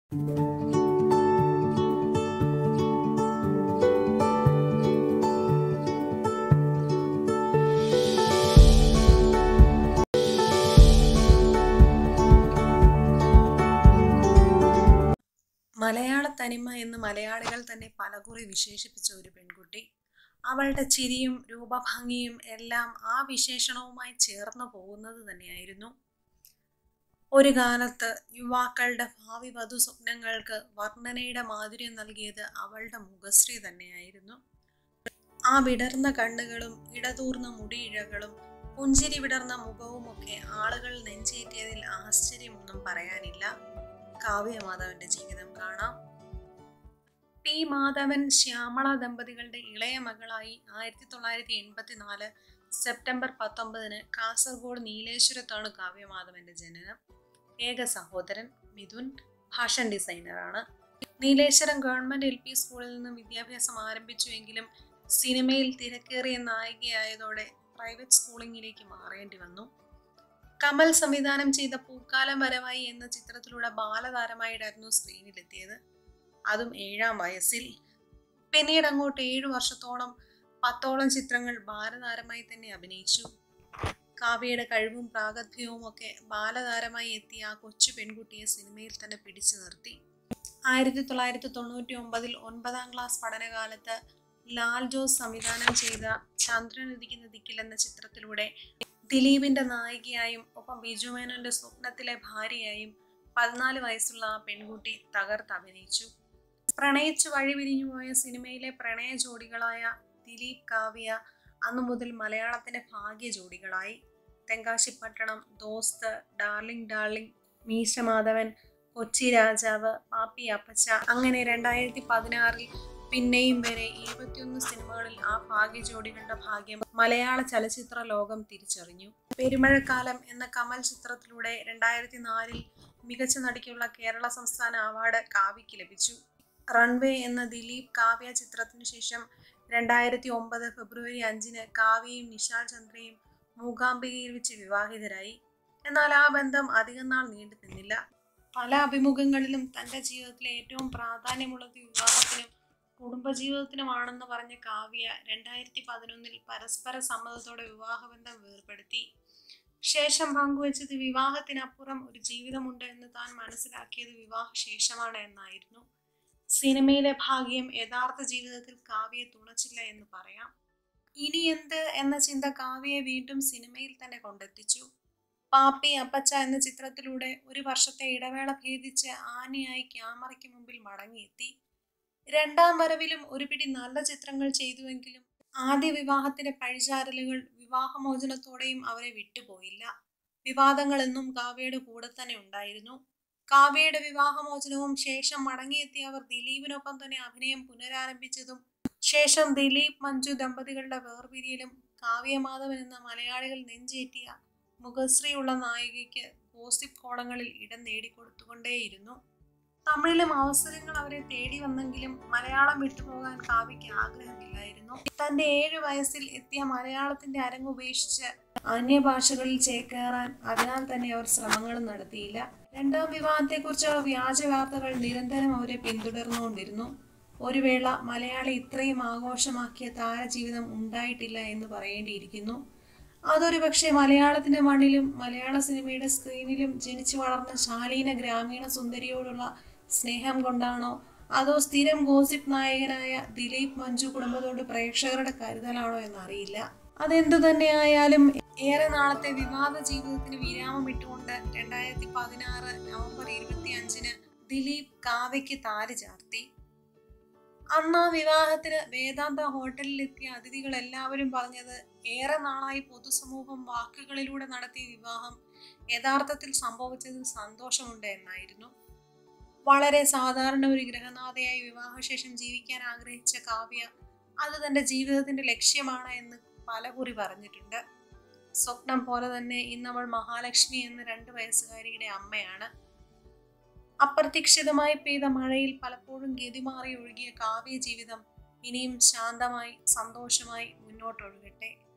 മലയാള തനിമ എന്ന് മലയാളികൾ തന്നെ പലകുറി വിശേഷിപ്പിച്ച ഒരു പെൺകുട്ടി അവളുടെ ചിരിയും രൂപഭംഗിയും എല്ലാം ആ വിശേഷണവുമായി ചേർന്ന് പോകുന്നത് തന്നെയായിരുന്നു ഒരു കാലത്ത് യുവാക്കളുടെ ഭാവി വധു സ്വപ്നങ്ങൾക്ക് വർണ്ണനയുടെ മാധുര്യം നൽകിയത് അവളുടെ മുഖശ്രീ തന്നെയായിരുന്നു ആ വിടർന്ന കണ്ണുകളും ഇടതൂർന്ന മുടിയിഴകളും പുഞ്ചിരി വിടർന്ന മുഖവുമൊക്കെ ആളുകൾ നെഞ്ചേറ്റിയതിൽ ആശ്ചര്യമൊന്നും പറയാനില്ല കാവ്യമാധവന്റെ ജീവിതം കാണാം പി മാധവൻ ശ്യാമള ദമ്പതികളുടെ ഇളയ മകളായി ആയിരത്തി തൊള്ളായിരത്തി എൺപത്തിനാല് സെപ്റ്റംബർ പത്തൊമ്പതിന് കാസർഗോഡ് നീലേശ്വരത്താണ് കാവ്യമാധവന്റെ ജനനം ഏക സഹോദരൻ മിഥുൻ ഫാഷൻ ഡിസൈനറാണ് നീലേശ്വരം ഗവൺമെന്റ് എൽ പി സ്കൂളിൽ നിന്ന് വിദ്യാഭ്യാസം ആരംഭിച്ചുവെങ്കിലും സിനിമയിൽ തിരക്കേറിയ നായികയായതോടെ പ്രൈവറ്റ് സ്കൂളിങ്ങിലേക്ക് മാറേണ്ടി വന്നു കമൽ സംവിധാനം ചെയ്ത പൂക്കാലം വരവായി എന്ന ചിത്രത്തിലൂടെ ബാലതാരമായിട്ടായിരുന്നു സ്ക്രീനിലെത്തിയത് അതും ഏഴാം വയസ്സിൽ പിന്നീട് അങ്ങോട്ട് ഏഴു വർഷത്തോളം പത്തോളം ചിത്രങ്ങൾ ബാലതാരമായി തന്നെ അഭിനയിച്ചു കാവ്യയുടെ കഴിവും പ്രാഗത്ഭ്യവും ഒക്കെ ബാലതാരമായി എത്തിയ ആ കൊച്ചു പെൺകുട്ടിയെ സിനിമയിൽ തന്നെ പിടിച്ചു നിർത്തി ആയിരത്തി തൊള്ളായിരത്തി തൊണ്ണൂറ്റി ഒമ്പതിൽ ഒൻപതാം ക്ലാസ് പഠനകാലത്ത് ലാൽ ജോസ് സംവിധാനം ചെയ്ത ചന്ദ്രൻ ഉദിക്കുന്ന ദിക്കിൽ എന്ന ചിത്രത്തിലൂടെ ദിലീപിന്റെ നായികയായും ഒപ്പം ബിജു മേനോന്റെ സ്വപ്നത്തിലെ ഭാര്യയായും പതിനാല് വയസ്സുള്ള ആ പെൺകുട്ടി തകർത്ത് അഭിനയിച്ചു പ്രണയിച്ചു വഴിപിരിഞ്ഞു പോയ സിനിമയിലെ പ്രണയ ജോഡികളായ ദിലീപ് കാവ്യ അന്നു മുതൽ മലയാളത്തിന്റെ ഭാഗ്യ ജോഡികളായി തെങ്കാശിപ്പട്ടണം ദോസ്ത് ഡാർലിംഗ് ഡാർലിംഗ് മീശ മാധവൻ കൊച്ചി രാജാവ് പാപ്പി അപ്പച്ച അങ്ങനെ രണ്ടായിരത്തി പതിനാറിൽ പിന്നെയും വരെ ഇരുപത്തിയൊന്ന് സിനിമകളിൽ ആ ഭാഗ്യ ജോഡികളുടെ ഭാഗ്യം മലയാള ചലച്ചിത്ര ലോകം തിരിച്ചറിഞ്ഞു പെരുമഴക്കാലം എന്ന കമൽ ചിത്രത്തിലൂടെ രണ്ടായിരത്തി നാലിൽ മികച്ച നടിക്കുള്ള കേരള സംസ്ഥാന അവാർഡ് കാവ്യയ്ക്ക് ലഭിച്ചു റൺവേ എന്ന ദിലീപ് കാവ്യ ചിത്രത്തിനു ശേഷം രണ്ടായിരത്തി ഒമ്പത് ഫെബ്രുവരി അഞ്ചിന് കാവ്യയും നിശാൽ ചന്ദ്രയും മൂകാംബികയിൽ വെച്ച് വിവാഹിതരായി എന്നാൽ ആ ബന്ധം അധികം നാൾ നീണ്ടു നിന്നില്ല പല അഭിമുഖങ്ങളിലും തൻ്റെ ജീവിതത്തിലെ ഏറ്റവും പ്രാധാന്യമുള്ളത് വിവാഹത്തിനും കുടുംബജീവിതത്തിനുമാണെന്ന് പറഞ്ഞ കാവ്യ രണ്ടായിരത്തി പതിനൊന്നിൽ പരസ്പര സമ്മതത്തോടെ വിവാഹബന്ധം വേർപെടുത്തി ശേഷം പങ്കുവച്ചത് വിവാഹത്തിനപ്പുറം ഒരു ജീവിതമുണ്ട് എന്ന് താൻ മനസ്സിലാക്കിയത് വിവാഹശേഷമാണ് എന്നായിരുന്നു സിനിമയിലെ ഭാഗ്യം യഥാർത്ഥ ജീവിതത്തിൽ കാവ്യയെ തുണച്ചില്ല എന്ന് പറയാം ഇനി എന്ത് എന്ന ചിന്ത കാവ്യയെ വീണ്ടും സിനിമയിൽ തന്നെ കൊണ്ടെത്തിച്ചു പാപ്പി അപ്പച്ച എന്ന ചിത്രത്തിലൂടെ ഒരു വർഷത്തെ ഇടവേള ഭേദിച്ച് ആനയായി ക്യാമറയ്ക്ക് മുമ്പിൽ മടങ്ങിയെത്തി രണ്ടാം വരവിലും ഒരു പിടി നല്ല ചിത്രങ്ങൾ ചെയ്തുവെങ്കിലും ആദ്യ വിവാഹത്തിന്റെ പഴിചാരലുകൾ വിവാഹമോചനത്തോടെയും അവരെ വിട്ടുപോയില്ല വിവാദങ്ങൾ എന്നും കാവ്യയുടെ കൂടെ തന്നെ ഉണ്ടായിരുന്നു കാവ്യയുടെ വിവാഹമോചനവും ശേഷം മടങ്ങിയെത്തിയ അവർ ദിലീപിനൊപ്പം തന്നെ അഭിനയം പുനരാരംഭിച്ചതും ശേഷം ദിലീപ് മഞ്ജു ദമ്പതികളുടെ വേർപിരിയലും കാവ്യമാധവൻ എന്ന മലയാളികൾ നെഞ്ചേറ്റിയ മുഖശ്രീയുള്ള നായികയ്ക്ക് ഗോസിപ്പ് കോളങ്ങളിൽ ഇടം നേടിക്കൊടുത്തുകൊണ്ടേയിരുന്നു തമിഴിലും അവസരങ്ങൾ അവരെ തേടി വന്നെങ്കിലും മലയാളം വിട്ടുപോകാൻ കാവ്യയ്ക്ക് ആഗ്രഹമില്ലായിരുന്നു തന്റെ ഏഴു വയസ്സിൽ എത്തിയ മലയാളത്തിന്റെ അരങ്ങുപേക്ഷിച്ച് അന്യഭാഷകളിൽ ചേക്കേറാൻ അതിനാൽ തന്നെ അവർ ശ്രമങ്ങളും നടത്തിയില്ല രണ്ടാം വിവാഹത്തെക്കുറിച്ചുള്ള വ്യാജ വാർത്തകൾ നിരന്തരം അവരെ പിന്തുടർന്നുകൊണ്ടിരുന്നു ഒരു വേള മലയാളി ഇത്രയും ആഘോഷമാക്കിയ താരജീവിതം ഉണ്ടായിട്ടില്ല എന്ന് പറയേണ്ടിയിരിക്കുന്നു അതൊരു പക്ഷേ മലയാളത്തിന്റെ മണ്ണിലും മലയാള സിനിമയുടെ സ്ക്രീനിലും ജനിച്ചു വളർന്ന ശാലീന ഗ്രാമീണ സുന്ദരിയോടുള്ള സ്നേഹം കൊണ്ടാണോ അതോ സ്ഥിരം ഗോസിപ്പ് നായകനായ ദിലീപ് മഞ്ജു കുടുംബത്തോട് പ്രേക്ഷകരുടെ കരുതലാണോ എന്നറിയില്ല അതെന്തു തന്നെയായാലും ഏറെ നാളത്തെ വിവാദ ജീവിതത്തിന് വിരാമം ഇട്ടുകൊണ്ട് രണ്ടായിരത്തി പതിനാറ് നവംബർ ഇരുപത്തി അഞ്ചിന് ദിലീപ് കാവ്യയ്ക്ക് താലി ചാർത്തി അന്ന് ആ വിവാഹത്തിന് വേദാന്ത ഹോട്ടലിലെത്തിയ അതിഥികൾ എല്ലാവരും പറഞ്ഞത് ഏറെ നാളായി പൊതുസമൂഹം വാക്കുകളിലൂടെ നടത്തിയ വിവാഹം യഥാർത്ഥത്തിൽ സംഭവിച്ചതിൽ സന്തോഷമുണ്ട് എന്നായിരുന്നു വളരെ സാധാരണ ഒരു ഗ്രഹനാഥയായി വിവാഹശേഷം ജീവിക്കാൻ ആഗ്രഹിച്ച കാവ്യ അത് തന്റെ ജീവിതത്തിന്റെ ലക്ഷ്യമാണ് എന്ന് പലകുറി പറഞ്ഞിട്ടുണ്ട് സ്വപ്നം പോലെ തന്നെ ഇന്നവൾ മഹാലക്ഷ്മി എന്ന രണ്ട് വയസ്സുകാരിയുടെ അമ്മയാണ് അപ്രതീക്ഷിതമായി പെയ്ത മഴയിൽ പലപ്പോഴും ഗതിമാറി ഒഴുകിയ കാവ്യ ജീവിതം ഇനിയും ശാന്തമായി സന്തോഷമായി മുന്നോട്ടൊഴുകട്ടെ